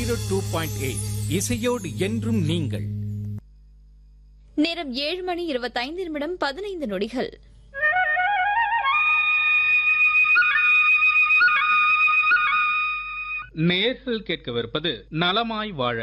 zero two point eight இசையோடு என்றும் நீங்கள் நேரம் ஏழு மணி இருபத்தைந்து நிமிடம் பதினைந்து நொடிகள் நேர்கள் கேட்கவிருப்பது நலமாய் வாழ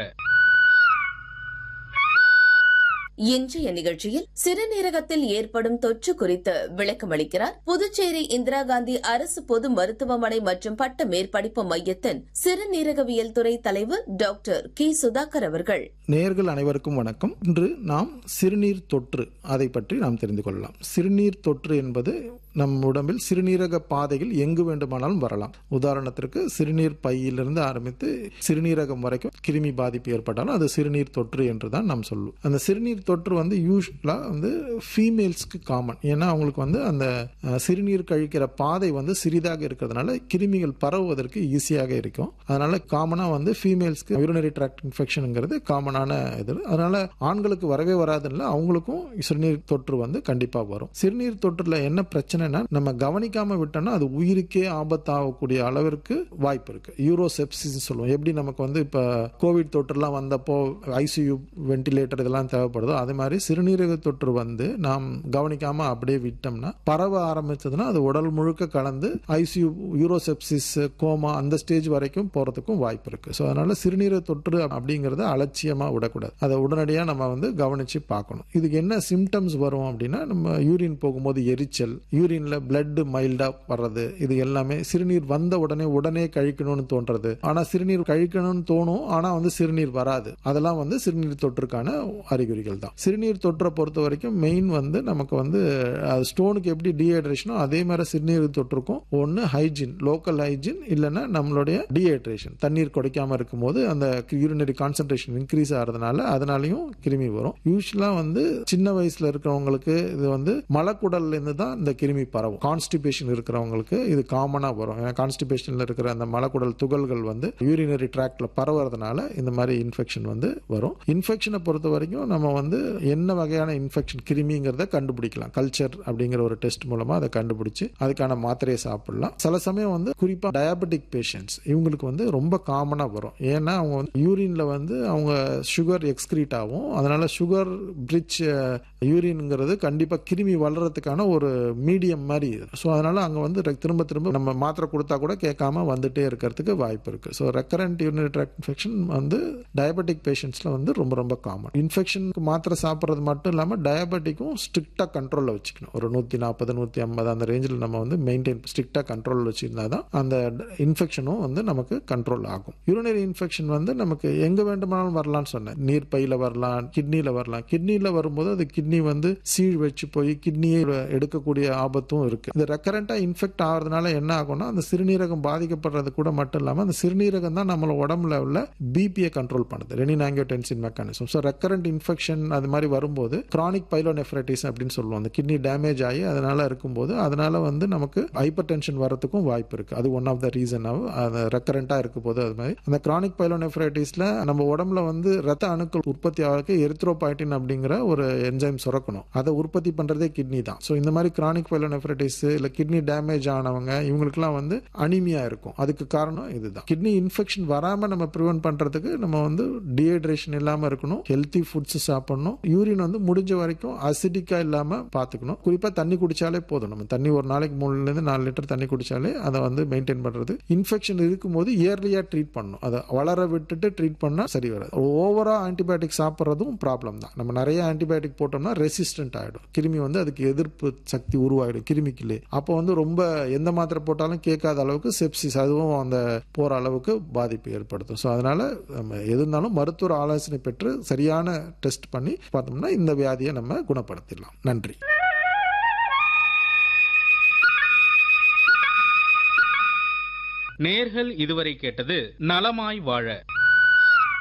இன்றைய நிகழ்ச்சியில் சிறுநீரகத்தில் ஏற்படும் தொற்று குறித்து விளக்கமளிக்கிறார் புதுச்சேரி இந்திரா காந்தி அரசு பொது மருத்துவமனை மற்றும் பட்ட மேற்படிப்பு மையத்தின் சிறுநீரகவியல் துறை தலைவர் டாக்டர் கி சுதாகர் அவர்கள் நேர்கள் அனைவருக்கும் வணக்கம் இன்று நாம் சிறுநீர் தொற்று அதை பற்றி நாம் தெரிந்து கொள்ளலாம் சிறுநீர் தொற்று என்பது நம் உடம்பில் சிறுநீரக பாதைகள் எங்கு வேண்டுமானாலும் வரலாம் உதாரணத்திற்கு சிறுநீர் பையிலிருந்து ஆரம்பித்து சிறுநீரகம் வரைக்கும் கிருமி பாதிப்பு ஏற்பட்டாலும் அது சிறுநீர் தொற்று என்று தான் நாம் சொல்லுவோம் அந்த சிறுநீர் தொற்று வந்து யூஸ்வலாக வந்து ஃபீமேல்ஸ்க்கு காமன் ஏன்னா அவங்களுக்கு வந்து அந்த அஹ், சிறுநீர் கழிக்கிற பாதை வந்து சிறிதாக இருக்கிறதுனால கிருமிகள் பரவுவதற்கு ஈஸியாக இருக்கும் அதனால காமனாக வந்து ஃபீமேல்ஸ்க்கு யூரினரி ட்ராக்ட் இன்ஃபெக்ஷனுங்கிறது காமனான இது அதனால ஆண்களுக்கு வரவே வராதுல்ல அவங்களுக்கும் சிறுநீர் தொற்று வந்து கண்டிப்பாக வரும் சிறுநீர் தொற்றுல என்ன பிரச்சனைனா நம்ம கவனிக்காம விட்டோம்னா அது உயிருக்கே ஆபத்தாகக்கூடிய அளவிற்கு வாய்ப்பு இருக்கு யூரோசெப்சிஸ் சொல்லுவோம் எப்படி நமக்கு வந்து இப்போ கோவிட் தொற்றுலாம் வந்தப்போ ஐசியூ வென்டிலேட்டர் இதெல்லாம் தேவைப்படுதோ அதே மாதிரி சிறுநீரக தொற்று வந்து நாம் கவனிக்காம அப்படியே விட்டோம்னா பரவ ஆரம்பிச்சதுன்னா அது உடல் முழுக்க கலந்து ஐசியூ யூரோசெப்சிஸ் கோமா அந்த ஸ்டேஜ் வரைக்கும் போறதுக்கும் வாய்ப்பு இருக்கு ஸோ அதனால சிறுநீரக தொற்று அப்படிங்கறத அலட்சியமா விடக்கூடாது அதை உடனடியாக நம்ம வந்து கவனிச்சு பார்க்கணும் இதுக்கு என்ன சிம்டம்ஸ் வரும் அப்படின்னா நம்ம யூரின் போகும்போது எரிச்சல் யூரின்ல பிளட் மைல்டா வர்றது இது எல்லாமே சிறுநீர் வந்த உடனே உடனே கழிக்கணும்னு தோன்றது ஆனா சிறுநீர் கழிக்கணும்னு தோணும் ஆனா வந்து சிறுநீர் வராது அதெல்லாம் வந்து சிறுநீர் தொற்றுக்கான அறிகுறிகள் தான் சிறுநீர் தொற்றை பொறுத்த வரைக்கும் மெயின் வந்து நமக்கு வந்து ஸ்டோனுக்கு எப்படி டீஹைட்ரேஷனோ அதே மாதிரி சிறுநீர் தொற்றுக்கும் ஒன்று ஹைஜின் லோக்கல் ஹைஜின் இல்லைன்னா நம்மளுடைய டீஹைட்ரேஷன் தண்ணீர் குடைக்காம இருக்கும்போது அந்த யூரினரி கான்சன்ட்ரேஷன் இன்க்ரீஸ் ஆகிறதுனால அதனாலையும் கிருமி வரும் யூஸ்வலாக வந்து சின்ன வயசுல இருக்கிறவங்களுக்கு இது வந்து மலக்குடல்ல இருந்து தான் இந்த கிருமி பரவும் கான்ஸ்டிபேஷன் இருக்கிறவங்களுக்கு இது காமனாக வரும் ஏன்னா கான்ஸ்டிபேஷன்ல இருக்கிற அந்த மலக்குடல் துகள்கள் வந்து யூரினரி ட்ராக்ட்ல பரவுறதுனால இந்த மாதிரி இன்ஃபெக்ஷன் வந்து வரும் இன்ஃபெக்ஷனை பொறுத்த வரைக்கும் நம்ம வந்து என்ன வகையான இன்ஃபெக்ஷன் கிருமிங்கிறத கண்டுபிடிக்கலாம் கல்ச்சர் அப்படிங்கிற ஒரு டெஸ்ட் மூலமா அதை கண்டுபிடிச்சு அதுக்கான மாத்திரையை சாப்பிடலாம் சில சமயம் வந்து குறிப்பா டயபெட்டிக் பேஷண்ட்ஸ் இவங்களுக்கு வந்து ரொம்ப காமனா வரும் ஏன்னா அவங்க வந்து யூரின்ல வந்து அவங்க சுகர் எக்ஸ்கிரீட் ஆகும் அதனால சுகர் பிரிட்ஜ் யூரின்ங்கிறது கண்டிப்பா கிருமி வளர்றதுக்கான ஒரு மீடியம் மாதிரி ஸோ அதனால அங்க வந்து ரெ- திரும்ப திரும்ப நம்ம மாத்திரை கொடுத்தா கூட கேட்காம வந்துட்டே இருக்கிறதுக்கு வாய்ப்பு இருக்கு so recurrent urinary tract infection வந்து டயபெட்டிக் பேஷண்ட்ஸ்ல வந்து ரொம்ப ரொம்ப காமன் இன்ஃபெக்ஷனுக்கு மாத்திரை சாப்பிட்றது மட்டும் இல்லாமல் டயபெட்டிக்கும் ஸ்ட்ரிக்டாக கண்ட்ரோலில் வச்சுக்கணும் ஒரு நூற்றி நாற்பது நூற்றி ஐம்பது அந்த ரேஞ்சில் நம்ம வந்து மெயின்டைன் ஸ்ட்ரிக்டாக கண்ட்ரோல் வச்சிருந்தா தான் அந்த இன்ஃபெக்ஷனும் வந்து நமக்கு கண்ட்ரோல் ஆகும் யூரினரி இன்ஃபெக்ஷன் வந்து நமக்கு எங்கே வேண்டுமானாலும் வரலாம்னு சொன்னேன் நீர் பையில் வரலாம் கிட்னியில் வரலாம் கிட்னியில் வரும்போது அது கிட்னி வந்து சீழ் வச்சு போய் கிட்னியை எடுக்கக்கூடிய ஆபத்தும் இருக்கு இந்த ரெக்கரண்டா இன்ஃபெக்ட் ஆகிறதுனால என்ன ஆகும்னா அந்த சிறுநீரகம் பாதிக்கப்படுறது கூட மட்டும் இல்லாமல் அந்த சிறுநீரகம் தான் நம்மள உடம்புல உள்ள பிபியை கண்ட்ரோல் பண்ணுது renin angiotensin mechanism so recurrent infection அது மாதிரி வரும்போது கிரானிக் பைலோனெஃப்ரைட்டிஸ் அப்படின்னு சொல்லுவோம் அந்த கிட்னி டேமேஜ் ஆகி அதனால இருக்கும்போது அதனால வந்து நமக்கு ஹைப்பர் டென்ஷன் வரதுக்கும் வாய்ப்பு இருக்கு அது ஒன் ஆஃப் த ரீசன் அது ரெக்கரண்டா இருக்கும் போது அது மாதிரி அந்த கிரானிக் பைலோனெஃப்ரைட்டிஸ்ல நம்ம உடம்புல வந்து ரத்த அணுக்கள் உற்பத்தி ஆகிறதுக்கு எரித்ரோபாய்டின் அப்படிங்கிற ஒரு என்சைம் சுரக்கணும் அதை உற்பத்தி பண்றதே கிட்னி தான் ஸோ இந்த மாதிரி கிரானிக் பைலோனெஃப்ரைட்டிஸ் இல்ல கிட்னி டேமேஜ் ஆனவங்க இவங்களுக்குலாம் வந்து அனிமியா இருக்கும் அதுக்கு காரணம் இதுதான் கிட்னி இன்ஃபெக்ஷன் வராம நம்ம ப்ரிவென்ட் பண்றதுக்கு நம்ம வந்து டீஹைட்ரேஷன் இல்லாம இருக்கணும் ஹெல்த்தி ஃபுட்ஸ் சாப்பிடணும் யூரின் வந்து முடிஞ்ச வரைக்கும் அசிடிக்கா இல்லாம பாத்துக்கணும் குறிப்பா தண்ணி குடிச்சாலே போதும் நம்ம தண்ணி ஒரு நாளைக்கு மூணுல இருந்து நாலு லிட்டர் தண்ணி குடிச்சாலே அதை வந்து மெயின்டைன் பண்றது இன்ஃபெக்ஷன் இருக்கும்போது இயர்லியா ட்ரீட் பண்ணணும் அதை வளர விட்டுட்டு ட்ரீட் பண்ணா சரி வராது ஓவரா ஆன்டிபயோட்டிக் சாப்பிட்றதும் ப்ராப்ளம் தான் நம்ம நிறைய ஆன்டிபயோட்டிக் போட்டோம்னா ரெசிஸ்டன்ட் ஆயிடும் கிருமி வந்து அதுக்கு எதிர்ப்பு சக்தி உருவாயிடும் கிருமிக்குள்ளே அப்போ வந்து ரொம்ப எந்த மாத்திரை போட்டாலும் கேட்காத அளவுக்கு செப்சிஸ் அதுவும் அந்த போற அளவுக்கு பாதிப்பு ஏற்படுத்தும் ஸோ அதனால நம்ம எது இருந்தாலும் மருத்துவர் ஆலோசனை பெற்று சரியான டெஸ்ட் பண்ணி பார்த்தோம்னா இந்த வியாதியை நம்ம குணப்படுத்திடலாம் நன்றி நேர்கள் இதுவரை கேட்டது நலமாய் வாழ